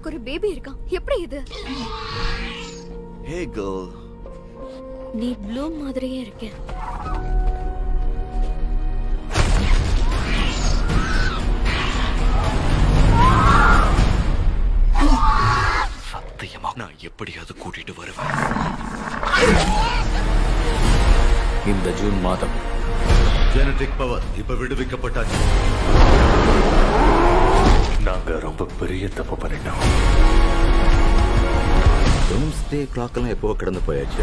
எனக்கு ஒரு பேபி இருக்கான் எப்படி இது ஹே கேர்ள் நீ ப்ளூ மாதிரியே இருக்க சத்தியமா நான் எப்படியாவது கூட்டிட்டு வருவேன் இந்த ஜூன் மாதம் ஜெனடிக் பவர் இப்ப விடுவிக்கப்பட்டாச்சு நாங்க ரொம்ப பெரிய தப்பு பண்ணிட்டோம் டே கிளாக் எல்லாம் எப்போ கடந்து போயாச்சு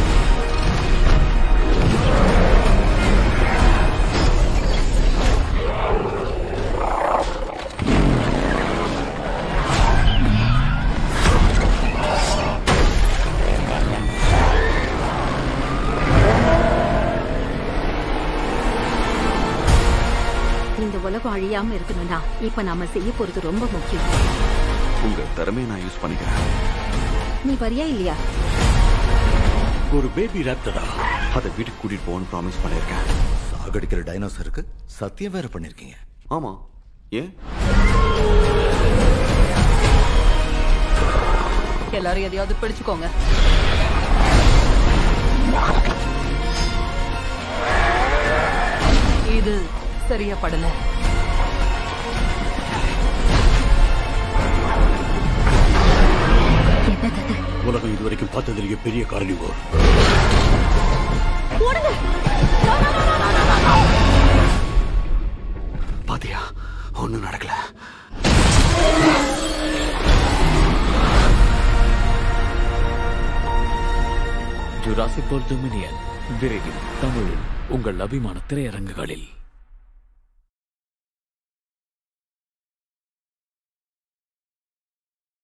இந்த உலகம் அழியாம இருக்கணும்னா இப்ப நாம செய்ய போறது ரொம்ப முக்கியம் உங்க திறமையை நான் யூஸ் பண்ணிக்கிறேன் நீ வரியா இல்லையா ஒரு பேபி ரத்தடா அதை வீட்டுக்கு கூட்டிட்டு போகணும்னு ப்ராமிஸ் பண்ணியிருக்கேன் சாகடிக்கிற டைனோசருக்கு சத்தியம் வேற பண்ணிருக்கீங்க ஆமா ஏன் எல்லாரும் எதையாவது பிடிச்சுக்கோங்க இது சரியா படல உலகம் இதுவரைக்கும் பார்த்ததிலேயே பெரிய கார்னிவோர் பாத்தியா ஒண்ணும் நடக்கல ஜுராசிக் வேர்ல்ட் டொமினியன் விரைவில் தமிழில் உங்கள் அபிமான திரையரங்குகளில்